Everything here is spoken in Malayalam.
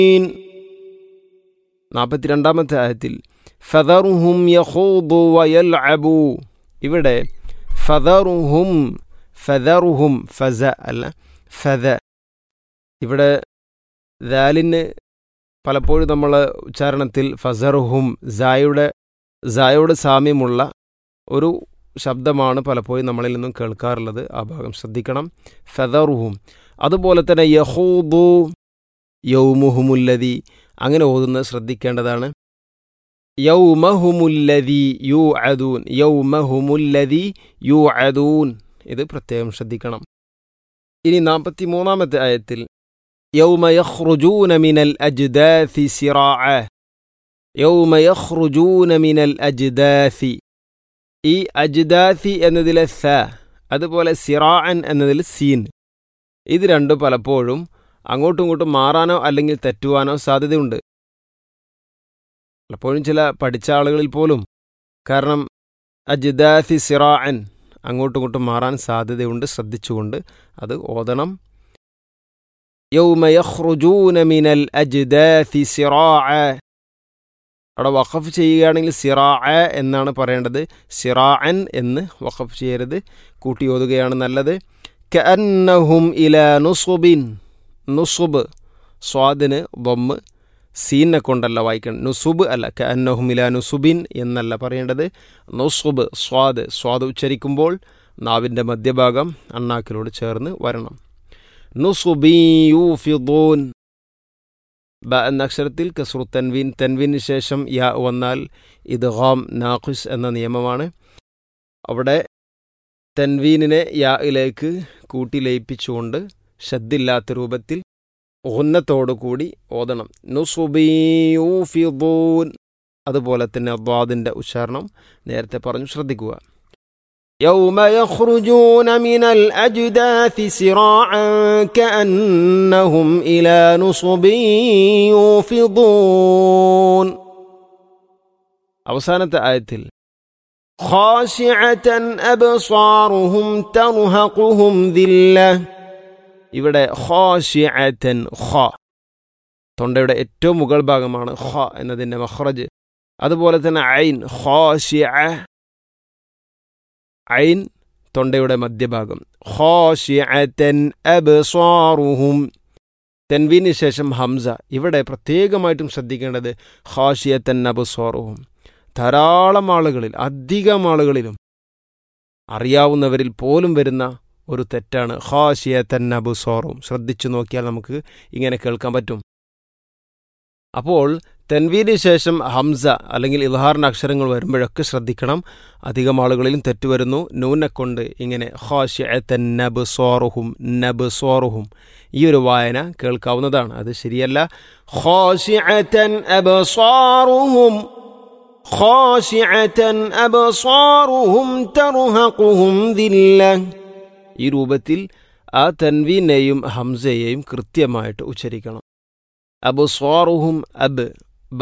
നാൽപ്പത്തിരണ്ടാമത്തെ ആയത്തിൽ ഫദറുഹും യഹൂദു വയൽഅബു ഇവിടെ ഫദറുഹും ഫദറുഹും ഫസ അല്ല ഫദ ഇവിടെ ദാലിന് പലപ്പോഴും നമ്മൾ ഉച്ചാരണത്തിൽ ഫസറുഹും സായുടെ സായോട് സാമ്യമുള്ള ഒരു ശബ്ദമാണ് പലപ്പോഴും നമ്മളിൽ നിന്നും കേൾക്കാറുള്ളത് ആ ഭാഗം ശ്രദ്ധിക്കണം ഫെദറുഹും അതുപോലെ തന്നെ യഹൂദു യൗമുഹുമുല്ലതി അങ്ങനെ ഓതുന്നത് ശ്രദ്ധിക്കേണ്ടതാണ് യൗമഹുമുല്ലതി യു അദൂൻ യൗമഹുമുല്ലതി യു അദൂൻ ഇത് പ്രത്യേകം ശ്രദ്ധിക്കണം ഇനി നാൽപ്പത്തി മൂന്നാമത്തെ ആയത്തിൽ യൗമ യഖ്റുജൂന മിനൽ അജ്ദാഥി സിറാഅ യൗമ യഖ്റുജൂന മിനൽ അജ്ദാഥി ഈ അജ്ദാഥി എന്നതിലെ സ അതുപോലെ സിറാഅൻ എന്നതിൽ സീൻ ഇത് രണ്ടും പലപ്പോഴും അങ്ങോട്ടും ഇങ്ങോട്ടും മാറാനോ അല്ലെങ്കിൽ തെറ്റുവാനോ സാധ്യതയുണ്ട് പലപ്പോഴും ചില പഠിച്ച ആളുകളിൽ പോലും കാരണം അജ്ദാഥി സിറാഅൻ അങ്ങോട്ടും ഇങ്ങോട്ടും മാറാൻ സാധ്യതയുണ്ട് ശ്രദ്ധിച്ചുകൊണ്ട് അത് ഓതണം യൗമ യഖ്റുജൂന മിനൽ അജ്ദാഥി സിറാഅ അവിടെ വഖഫ് ചെയ്യുകയാണെങ്കിൽ സിറാ എന്നാണ് പറയേണ്ടത് സിറാഅൻ എന്ന് വഖഫ് ചെയ്യരുത് കൂട്ടി ഓതുകയാണ് നല്ലത് കഅന്നഹും ഇല നുസുബിൻ നുസുബ് സ്വാദിന് ബൊമ്മ് സീനെ കൊണ്ടല്ല വായിക്കണം നുസുബ് അല്ല കഅന്നഹും ഇല നുസുബിൻ എന്നല്ല പറയേണ്ടത് നുസുബ് സ്വാദ് സ്വാദ് ഉച്ചരിക്കുമ്പോൾ നാവിൻ്റെ മധ്യഭാഗം അണ്ണാക്കിലോട് ചേർന്ന് വരണം നുസുബി യൂഫിദൂൻ ബ എന്ന അക്ഷരത്തിൽ കസ്രു തൻവീൻ തൻവീന് ശേഷം യാ വന്നാൽ ഇത് ഹോം നാഖുസ് എന്ന നിയമമാണ് അവിടെ തൻവീനിനെ യായിലേക്ക് കൂട്ടി ലയിപ്പിച്ചുകൊണ്ട് ശദ്ദില്ലാത്ത രൂപത്തിൽ ഉന്നത്തോടു കൂടി ഓതണം നുസുബീയൂഫിദൂൻ അതുപോലെ തന്നെ ദ്വാദിൻ്റെ ഉച്ചാരണം നേരത്തെ പറഞ്ഞു ശ്രദ്ധിക്കുക يوم يخرجون من الأجداث سراعا كأنهم إلى نصب يوفضون അവസാനത്തെ ആയത്തിൽ خاشعة أبصارهم ترهقهم ذلة ഇവിടെ ഖാഷിഅതൻ ഖ തൊണ്ടയുടെ ഏറ്റവും മുകൾ ഭാഗമാണ് ഖ എന്നതിൻ്റെ മഖ്റജ് അതുപോലെ തന്നെ ഐൻ ഖാഷിഅ ഐൻ തൊണ്ടയുടെ മധ്യഭാഗം ഖാഷിഅതൻ അബ്സാറുഹും തെൻവീന് ശേഷം ഹംസ ഇവിടെ പ്രത്യേകമായിട്ടും ശ്രദ്ധിക്കേണ്ടത് ഖാഷിയത്തൻ അബ്സാറുഹും ധാരാളം ആളുകളിൽ അധികം ആളുകളിലും അറിയാവുന്നവരിൽ പോലും വരുന്ന ഒരു തെറ്റാണ് ഖാഷിയത്തൻ അബ്സാറും ശ്രദ്ധിച്ചു നോക്കിയാൽ നമുക്ക് ഇങ്ങനെ കേൾക്കാൻ പറ്റും അപ്പോൾ തെൻവീന് ശേഷം ഹംസ അല്ലെങ്കിൽ ഇൽഹാറിൻ്റെ അക്ഷരങ്ങൾ വരുമ്പോഴൊക്കെ ശ്രദ്ധിക്കണം അധികം ആളുകളിലും തെറ്റുവരുന്നു നൂനെ കൊണ്ട് ഇങ്ങനെ ഹാഷ്യത്തൻ നബ് സോറുഹും നബ് സോറുഹും ഈ ഒരു വായന കേൾക്കാവുന്നതാണ് അത് ശരിയല്ല ഖാശിഅതൻ അബ്സാറുഹും ഖാശിഅതൻ അബ്സാറുഹും തർഹഖുഹും ദില്ല ഈ രൂപത്തിൽ ആ തൻവീനെയും ഹംസയെയും കൃത്യമായിട്ട് ഉച്ചരിക്കണം അബ് സ്വാറുഹും അബ്